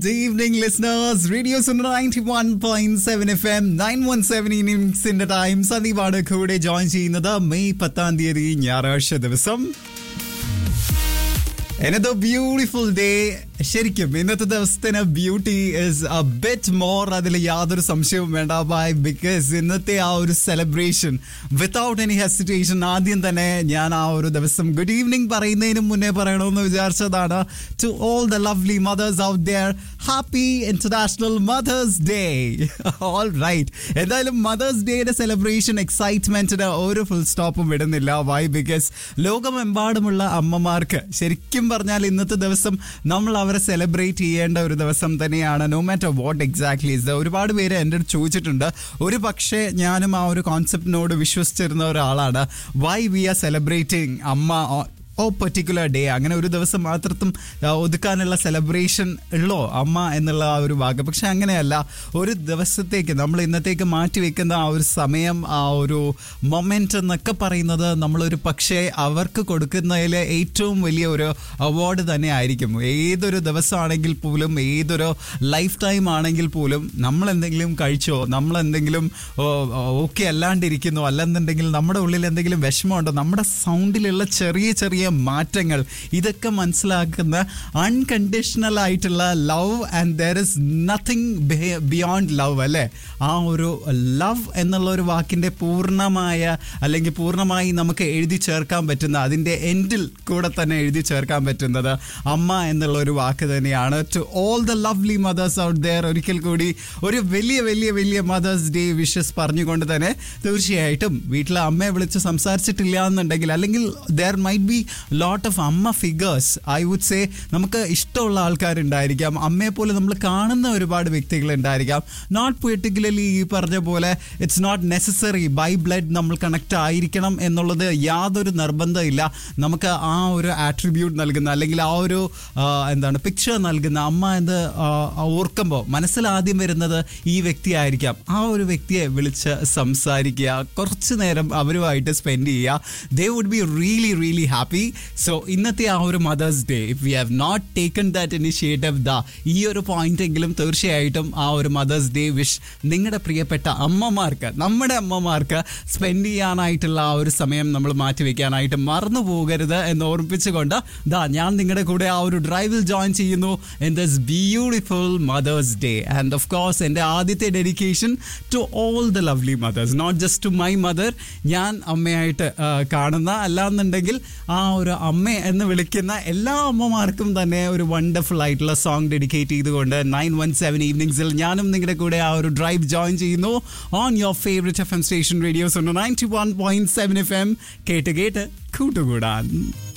Good evening, listeners. Radio Sunder 91.7 FM 917 ഇന്നിംഗ്സിന്റെ time സന്ദീപാണ് കൂടെ ജോയിൻ ചെയ്യുന്നത് മെയ് പത്താം തീയതി ഞായറാഴ്ച ദിവസം Another beautiful day. ശരിക്കും ഇന്നത്തെ ദിവസത്തിന് beauty is a bit more അതിൽ യാതൊരു സംശയവും വേണ്ട ബൈ ബിക്കോസ് ഇന്നത്തെ ആ ഒരു സെലിബ്രേഷൻ വിത്തൗട്ട് എനി ഹെസിറ്റേഷൻ ആദ്യം തന്നെ ഞാൻ ആ ഒരു ദിവസം ഗുഡ് ഈവനിങ് പറയുന്നതിന് മുന്നേ പറയണമെന്ന് വിചാരിച്ചതാണ് to all the lovely mothers out there happy international mother's day all right എന്തായാലും മദേഴ്സ് ഡേയുടെ സെലിബ്രേഷൻ എക്സൈറ്റ്മെന്റിന് ഒരു ഫുൾ സ്റ്റോപ്പും വിടുന്നില്ല വൈ ബിക്കോസ് ലോകമെമ്പാടുമുള്ള അമ്മമാർക്ക് ശരിക്കും പറഞ്ഞാൽ ഇന്നത്തെ ദിവസം നമ്മൾ അവരെ സെലിബ്രേറ്റ് ചെയ്യേണ്ട ഒരു ദിവസം തന്നെയാണ് no matter what exactly is ഒരുപാട് പേര് എൻ്റെ അടുത്ത് ചോദിച്ചിട്ടുണ്ട് ഒരു പക്ഷേ ഞാനും ആ ഒരു കോൺസെപ്റ്റിനോട് വിശ്വസിച്ചിരുന്ന ഒരാളാണ് വൈ വി ആർ സെലിബ്രേറ്റിംഗ് അമ്മ ഓ പെർട്ടിക്കുലർ ഡേ അങ്ങനെ ഒരു ദിവസം മാത്രത്തും ആ, ഒതുക്കാനുള്ള സെലിബ്രേഷൻ ഉള്ളോ അമ്മ എന്നുള്ള ആ ഒരു ഭാഗം പക്ഷെ അങ്ങനെയല്ല ഒരു ദിവസത്തേക്ക് നമ്മൾ ഇന്നത്തേക്ക് മാറ്റി വെക്കുന്ന ആ ഒരു സമയം ആ ഒരു മൊമെന്റ് എന്നൊക്കെ പറയുന്നത് നമ്മളൊരു പക്ഷേ അവർക്ക് കൊടുക്കുന്നതിൽ ഏറ്റവും വലിയ ഒരു അവാർഡ് തന്നെ ആയിരിക്കും ഏതൊരു ദിവസമാണെങ്കിൽ പോലും ഏതൊരു ലൈഫ് ടൈം ആണെങ്കിൽ പോലും നമ്മൾ എന്തെങ്കിലും കഴിച്ചോ നമ്മൾ എന്തെങ്കിലും ഓക്കെ അല്ലാണ്ടിരിക്കുന്നു അല്ലെന്നുണ്ടെങ്കിൽ നമ്മുടെ ഉള്ളിൽ എന്തെങ്കിലും വിഷമമുണ്ടോ നമ്മുടെ സൗണ്ടിലുള്ള ചെറിയ ചെറിയ മാറ്റങ്ങൾ ഇതൊക്കെ മനസ്സിലാക്കുന്ന അൺകണ്ടീഷണൽ ആയിട്ടുള്ള love and there is nothing beyond love അല്ലേ ആ ഒരു ലവ് എന്നുള്ള ഒരു വാക്കിന്റെ പൂർണ്ണമായ അല്ലെങ്കിൽ പൂർണ്ണമായി നമുക്ക് എഴുതി ചേർക്കാൻ പറ്റുന്ന അതിന്റെ എൻഡിൽ കൂടെ തന്നെ എഴുതി ചേർക്കാൻ പറ്റുന്നത് അമ്മ എന്നുള്ള ഒരു വാക്ക് തന്നെയാണ് to all the lovely mothers out there ഒരിക്കൽ കൂടി ഒരു വലിയ വലിയ വലിയ മദേഴ്സ് ഡേ വിഷസ് പറഞ്ഞുകൊണ്ട് തന്നെ തീർച്ചയായിട്ടും വീട്ടിലെ അമ്മയെ വിളിച്ച് സംസാരിച്ചിട്ടില്ല എന്നുണ്ടെങ്കിൽ അല്ലെങ്കിൽ there might be lot of അമ്മ ഫിഗേഴ്സ് ഐ വുഡ് സേ നമുക്ക് ഇഷ്ടമുള്ള ആൾക്കാരുണ്ടായിരിക്കാം അമ്മയെ പോലെ നമ്മൾ കാണുന്ന ഒരുപാട് വ്യക്തികൾ ഉണ്ടായിരിക്കാം നോട്ട് പെർട്ടിക്കുലർലി ഈ പറഞ്ഞ പോലെ it's not necessary by blood നമ്മൾ കണക്ട് ആയിരിക്കണം എന്നുള്ളത് യാതൊരു നിർബന്ധമില്ല നമുക്ക് ആ ഒരു ആട്രിബ്യൂട്ട് നൽകുന്ന അല്ലെങ്കിൽ ആ ഒരു ആ, എന്താണ് പിക്ചർ നൽകുന്ന അമ്മ എന്ന് ആ, ഓർക്കുമ്പോൾ മനസ്സിൽ ആദ്യം വരുന്നത് ഈ വ്യക്തിയായിരിക്കാം ആ ഒരു വ്യക്തിയെ വിളിച്ച് സംസാരിക്കുക കുറച്ച് നേരം അവരുമായിട്ട് സ്പെൻഡ് ചെയ്യുക they would be really really happy so ഇന്നത്തെ ആ ഒരു mother's day if you have not taken that initiative the ഈ ഒരു പോയിന്റ് എങ്കിലും തീർച്ചയായിട്ടും ആ ഒരു മദേഴ്സ് ഡേ വിഷ് നിങ്ങളുടെ പ്രിയപ്പെട്ട അമ്മമാർക്ക് നമ്മുടെ അമ്മമാർക്ക് സ്പെൻഡ് ചെയ്യാനായിട്ടുള്ള ആ ഒരു സമയം നമ്മൾ മാറ്റി വെക്കാനായിട്ട് മറന്നു പോകരുത് എന്ന് ഓർമ്മിപ്പിച്ചുകൊണ്ട് ദാ ഞാൻ നിങ്ങളുടെ കൂടെ ആ ഒരു ഡ്രൈവിൽ ജോയിൻ ചെയ്യുന്നു in this beautiful mother's day and of course എൻ്റെ ആദ്യത്തെ dedication to all the lovely mothers not just to my mother ഞാൻ അമ്മയായിട്ട് ആ, കാണുന്ന അല്ലാന്നുണ്ടെങ്കിൽ ആ ഒരു അമ്മ എന്ന് വിളിക്കുന്ന എല്ലാ അമ്മമാർക്കും തന്നെ ഒരു വണ്ടർഫുൾ ആയിട്ടുള്ള സോങ് ഡെഡിക്കേറ്റ് ചെയ്തുകൊണ്ട് നയൻ വൺ സെവൻ ഈവനിങ്സിൽ ഞാനും നിങ്ങളുടെ കൂടെ ആ ഒരു ഡ്രൈവ് ജോയിൻ ചെയ്യുന്നു on your favourite F M station radios ninety one point seven F M കേട്ട് കേട്ട് കൂട്ടുകൂടാൻ